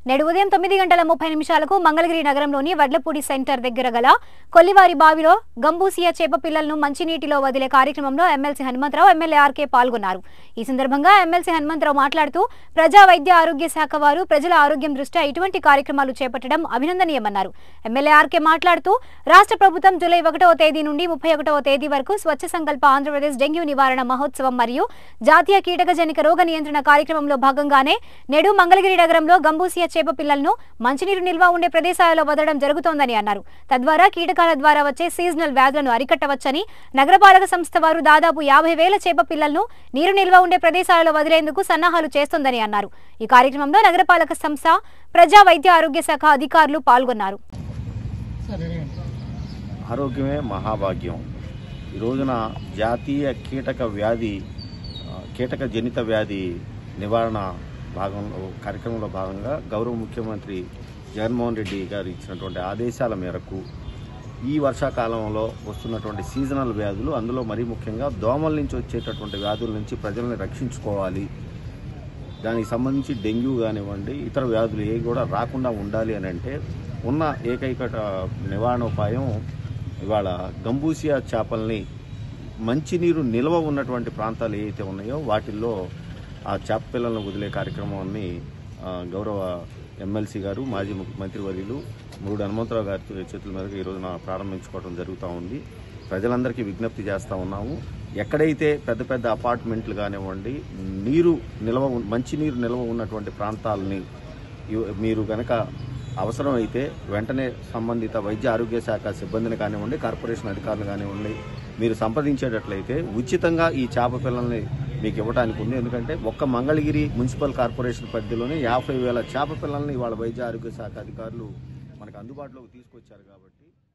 నేడు ఉదయం తొమ్మిది గంటల ముప్పై నిమిషాలకు మంగళగిరి నగరంలోని వడ్లపూడి సెంటర్ దగ్గర గల కొల్లివారి బావిలో గంబూసియా చేప పిల్లలను మంచినీటిలో వదిలే కార్యక్రమంలో ఎమ్మెల్సీ హనుమంతరావు ఎమ్మెల్యే ఆర్కే పాల్గొన్నారు ఈ సందర్భంగా ఎమ్మెల్సీ హనుమంతరావు మాట్లాడుతూ ప్రజా వైద్య ఆరోగ్య శాఖ వారు ప్రజల ఆరోగ్యం దృష్ట్యా ఇటువంటి కార్యక్రమాలు చేపట్టడం అభినందనీయమన్నారు ఎమ్మెల్యే ఆర్కే మాట్లాడుతూ రాష్ట్ర ప్రభుత్వం జూలై ఒకటవ తేదీ నుండి ముప్పై ఒకటవ తేదీ వరకు స్వచ్ఛ సంకల్ప ఆంధ్రప్రదేశ్ డెంగ్యూ నివారణ మహోత్సవం మరియు జాతీయ కీటకజనిక రోగ నియంత్రణ కార్యక్రమంలో భాగంగానే నేడు మంగళగిరి నగరంలో గంబూసియా చేప పిల్లలను మంచినీరు నిల్వ ఉండే ప్రదేశాలలో వదలడం జరుగుతోందని అన్నారు తద్వారా కీటకాల ద్వారా వచ్చే సీజనల్ వ్యాధులను అరికట్టవచ్చని నగరపాలక సంస్థ వారు దాదాపు యాభై వేల చేప పిల్లలను నీరు నిల్వ ఉండే ప్రదేశాలలో వదిలేందుకు సన్నాహాలు చేస్తోందని అన్నారు ఈ కార్యక్రమంలో నగరపాలక సంస్థ ప్రజా వైద్య ఆరోగ్య శాఖ అధికారులు పాల్గొన్నారు ఆరోగ్యమే మహాభాగ్యం ఈ రోజున జాతీయ కీటక వ్యాధి ఆ, కీటక జనిత వ్యాధి నివారణ భాగంలో కార్యక్రమంలో భాగంగా గౌరవ ముఖ్యమంత్రి జగన్మోహన్ రెడ్డి గారు ఇచ్చినటువంటి ఆదేశాల మేరకు ఈ వర్షాకాలంలో వస్తున్నటువంటి సీజనల్ వ్యాధులు అందులో మరీ ముఖ్యంగా దోమల నుంచి వచ్చేటటువంటి వ్యాధుల నుంచి ప్రజల్ని రక్షించుకోవాలి దానికి సంబంధించి డెంగ్యూ కానివ్వండి ఇతర వ్యాధులు ఏ కూడా రాకుండా ఉండాలి అని అంటే ఉన్న ఏకైక ఆ, నివారణ ఉపాయం ఇవాళ గంబూసియా చేపల్ని మంచినీరు నిల్వ ఉన్నటువంటి ప్రాంతాలు ఏవైతే ఉన్నాయో వాటిల్లో ఆ చేప పిల్లలను వదిలే కార్యక్రమాన్ని ఆ, గౌరవ ఎమ్మెల్సీ గారు మాజీ ముఖ్య- మంత్రివర్యులు మూడు హనుమంతరావు గారి చేతుల మీదుగా ఈ రోజున ప్రారంభించుకోవడం జరుగుతూ ఉంది ప్రజలందరికీ విజ్ఞప్తి చేస్తూ ఉన్నాము ఎక్కడైతే పెద్ద పెద్ద అపార్ట్మెంట్లు కానివ్వండి నీరు నిల్వ ఉన్- మంచినీరు నిల్వ ఉన్నటువంటి ప్రాంతాలని ఇవ్- మీరు కనుక అవసరమైతే వెంటనే సంబంధిత వైద్య ఆరోగ్య శాఖ సిబ్బందిని కానివ్వండి కార్పొరేషన్ అధికారులు కానివ్వండి మీరు సంప్రదించేటట్లయితే ఉచితంగా ఈ చేప పిల్లల్ని మీకు ఇవ్వడానికి ఉంది ఎందుకంటే ఒక్క మంగళగిరి మున్సిపల్ కార్పొరేషన్ పరిధిలోనే యాభై వేల చేప పిల్లల్ని వాళ్ళ వైద్య ఆరోగ్య శాఖ అధికారులు మనకు అందుబాటులోకి తీసుకొచ్చారు కాబట్టి